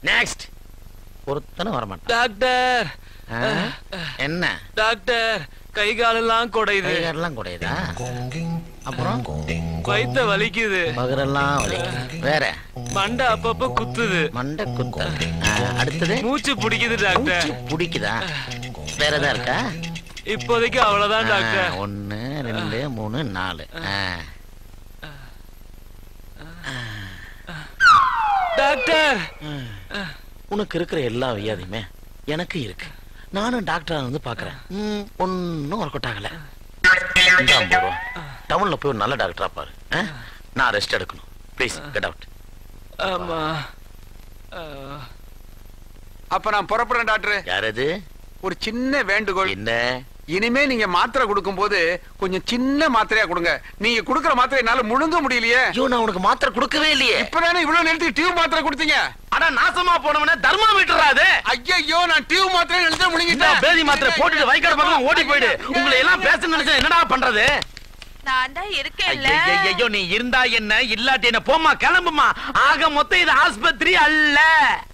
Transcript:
Next ஒருத்தனும் வரமாட்டான் doctor ஆ? என்ன டாக்டர் கை காலெல்லாம் குடையுது கைகாரெல்லாம் குடையுதா அப்புறம் வயித்த வலிக்குது பகரெல்லாம் வலி வேற மண்டை அப்பப்ப குத்துது மண்டை குத்த அடுத்தது மூச்சு பிடிக்குது டாக்டர் மூச்சு பிடிக்குதா வேற ஏதா இருக்கா இப்போதைக்கு அவ்வளவுதான் ஆ, டாக்டர் ஒண்ணு ரெண்டு மூணு நாலு ஆ. டாக்டர் உனக்கு இருக்கிற எல்லா வியாதியுமே எனக்கு இருக்கு நானும் டாக்டரா வந்து பாக்குறேன் ம், ஒண்ணும் ஒர்க் அவுட் ஆகல இந்தா ஐம்பது ரூபா. டவுன்ல போய் ஒரு நல்ல டாக்டரா பாரு ஆ? நான் ரெஸ்ட் எடுக்கணும் ப்ளீஸ் கெட் அவுட் ஆமா ஆ, அப்ப நான் புறப்படுறேன் டாக்டர் யார் அது ஒரு சின்ன வேண்டுகோள் என்ன இனிமே நீங்க மாத்திரை கொடுக்கும் போது கொஞ்சம் சின்ன மாத்திரையா கொடுங்க நீங்க கொடுக்கிற மாத்திரை என்னால முழுங்க முடியலையே ஐயோ நான் உனக்கு மாத்திரை கொடுக்கவே இல்லையே இப்பதானே இவ்வளவு நேரத்துக்கு டியூப் மாத்திரை கொடுத்தீங்க அட நாசமா போனவன தர்மாமீட்டரா அது ஐயோ நான் டியூப் மாத்திரை நினைச்சு இந்த முழுங்கிட்டேன் பேதி மாத்திரை போட்டுட்டு வைக்காடு பக்கம் ஓடி போயிடு உங்களை எல்லாம் பேச நினைச்சா என்னடா பண்றது நான் தான் இருக்கேன்ல ஐயோ நீ இருந்தா என்ன இல்லாட்டி என்ன போம்மா கிளம்புமா ஆக மொத்தம் இது ஆஸ்பத்திரி அல்ல